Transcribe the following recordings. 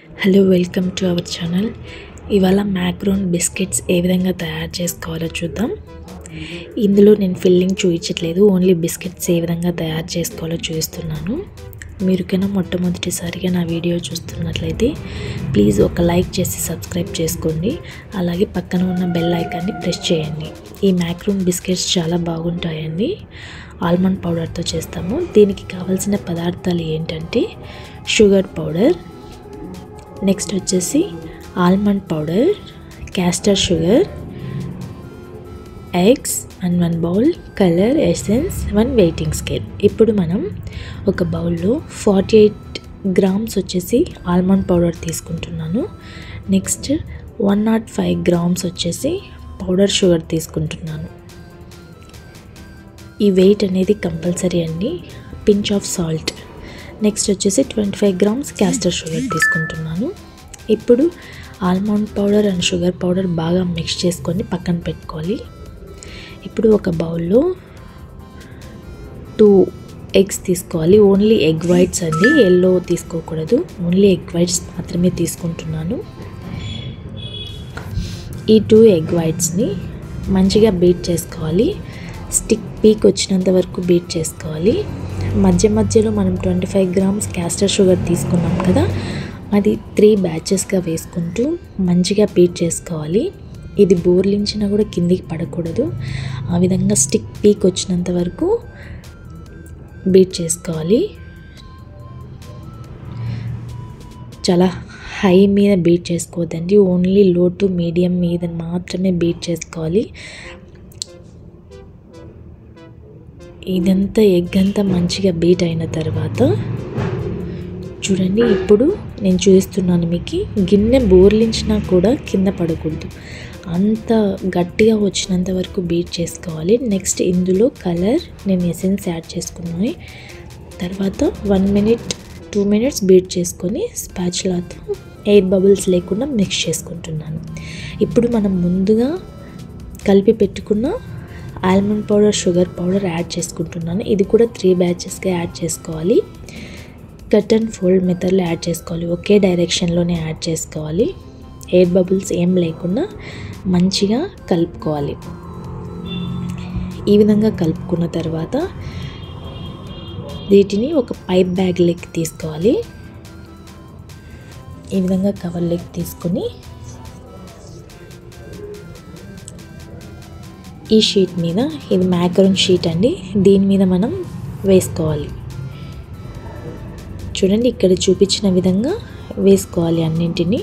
hello welcome to our channel ఇవాళ macaron biscuits ఏ విధంగా తయారు చేసుకోవాలో చూద్దాం ఇందులో నేను ఫిల్లింగ్ చూపించట్లేదు ఓన్లీ బిస్కెట్స్ ఏ విధంగా తయారు చేసుకోవాలో చూపిస్తున్నాను మీరు కన్నా మొట్టమొదటిసారిగా నా వీడియో చూస్తున్నట్లయితే ప్లీజ్ ఒక లైక్ చేసి సబ్స్క్రైబ్ చేసుకోండి అలాగే పక్కన ఉన్న బెల్ ఐకాన్ని ప్రెస్ చేయండి ఈ మ్యాక్రోన్ బిస్కెట్స్ చాలా బాగుంటాయండి ఆల్మండ్ పౌడర్తో చేస్తాము దీనికి కావాల్సిన పదార్థాలు ఏంటంటే షుగర్ పౌడర్ నెక్స్ట్ వచ్చేసి almond powder castor sugar eggs and one bowl colour essence one weighing scale ఇప్పుడు మనం ఒక బౌల్లో ఫార్టీ ఎయిట్ గ్రామ్స్ వచ్చేసి ఆల్మండ్ పౌడర్ తీసుకుంటున్నాను next one naught five grams వచ్చేసి పౌడర్ షుగర్ తీసుకుంటున్నాను ఈ వెయిట్ అనేది కంపల్సరీ అండి పించ్ ఆఫ్ సాల్ట్ నెక్స్ట్ వచ్చేసి twenty five grams castor sugar తీసుకుంటున్నాను ఇప్పుడు almond powder and sugar powder బాగా మిక్స్ చేసుకొని పక్కన పెట్టుకోవాలి ఇప్పుడు ఒక బౌల్లో టూ ఎగ్స్ తీసుకోవాలి ఓన్లీ ఎగ్ వైట్స్ అండి ఎల్లో తీసుకోకూడదు ఓన్లీ ఎగ్ వైట్స్ మాత్రమే తీసుకుంటున్నాను ఈ టూ ఎగ్ వైట్స్ని మంచిగా బీట్ చేసుకోవాలి స్టిక్ పీక్ వచ్చినంత వరకు బీట్ చేసుకోవాలి మధ్య మధ్యలో మనం twenty five grams castor sugar తీసుకున్నాం కదా అది త్రీ బ్యాచెస్గా వేసుకుంటూ మంచిగా బీట్ చేసుకోవాలి ఇది బోర్లించినా కూడా కిందికి పడకూడదు ఆ విధంగా స్టిక్ పీక్ వచ్చినంత వరకు బీట్ చేసుకోవాలి చాలా హై మీద బీట్ చేసుకోవద్దండి ఓన్లీ లో టు మీడియం మీద మాత్రమే బీట్ చేసుకోవాలి ఇదంతా ఎగ్ అంతా మంచిగా బీట్ అయిన తర్వాత చూడండి ఇప్పుడు నేను చూపిస్తున్నాను మీకు గిన్నె బోర్లించినా కూడా కింద పడకూడదు అంత గట్టిగా వచ్చినంత వరకు బీట్ చేసుకోవాలి నెక్స్ట్ ఇందులో కలర్ నేను ఎసెన్స్ యాడ్ చేసుకున్నాను తర్వాత one minute two minutes beat చేసుకొని స్పాచులాతో ఎయిర్ బబుల్స్ లేకుండా మిక్స్ చేసుకుంటున్నాను ఇప్పుడు మనం ముందుగా కలిపి పెట్టుకున్న almond powder sugar powder add చేసుకుంటున్నాను ఇది కూడా త్రీ బ్యాచెస్గా యాడ్ చేసుకోవాలి కట్ అండ్ ఫోల్డ్ మెథడ్లో యాడ్ చేసుకోవాలి ఒకే డైరెక్షన్లోనే యాడ్ చేసుకోవాలి ఎయిర్ బబుల్స్ ఏం లేకుండా మంచిగా కలుపుకోవాలి ఈ విధంగా కలుపుకున్న తర్వాత వీటిని ఒక పైప్ బ్యాగ్ లెక్ తీసుకోవాలి ఈ విధంగా కవర్ లెక్ తీసుకొని ఈ షీట్ మీద ఇది మ్యాకరోన్ షీట్ అండి దీని మీద మనం వేసుకోవాలి చూడండి ఇక్కడ చూపించిన విధంగా వేసుకోవాలి అన్నింటినీ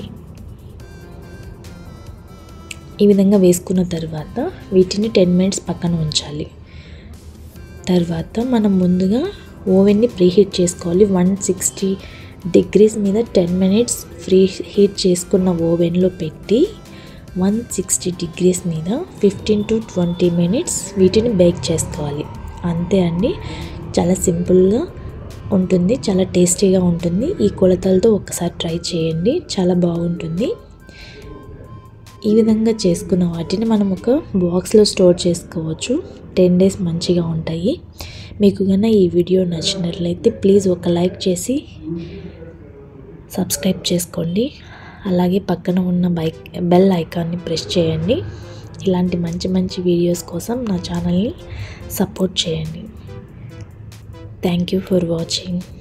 ఈ విధంగా వేసుకున్న తర్వాత వీటిని టెన్ మినిట్స్ పక్కన ఉంచాలి తర్వాత మనం ముందుగా ఓవెన్ని ప్రీహీట్ చేసుకోవాలి వన్ సిక్స్టీ డిగ్రీస్ మీద టెన్ మినిట్స్ ఫ్రీ హీట్ చేసుకున్న ఓవెన్లో పెట్టి వన్ సిక్స్టీ డిగ్రీస్ మీద ఫిఫ్టీన్ టు ట్వంటీ మినిట్స్ వీటిని బేక్ చేసుకోవాలి అంతే అండి చాలా సింపుల్గా ఉంటుంది చాలా టేస్టీగా ఉంటుంది ఈ కొలతలతో ఒకసారి ట్రై చేయండి చాలా బాగుంటుంది ఈ విధంగా చేసుకున్న వాటిని మనం ఒక బాక్స్లో స్టోర్ చేసుకోవచ్చు టెన్ డేస్ మంచిగా ఉంటాయి మీకు కన్నా ఈ వీడియో నచ్చినట్లయితే ప్లీజ్ ఒక లైక్ చేసి సబ్స్క్రైబ్ చేసుకోండి అలాగే పక్కన ఉన్న బైక్ బెల్ ఐకాన్ని ప్రెస్ చేయండి ఇలాంటి మంచి మంచి వీడియోస్ కోసం నా ఛానల్ని సపోర్ట్ చేయండి థ్యాంక్ యూ ఫర్ వాచింగ్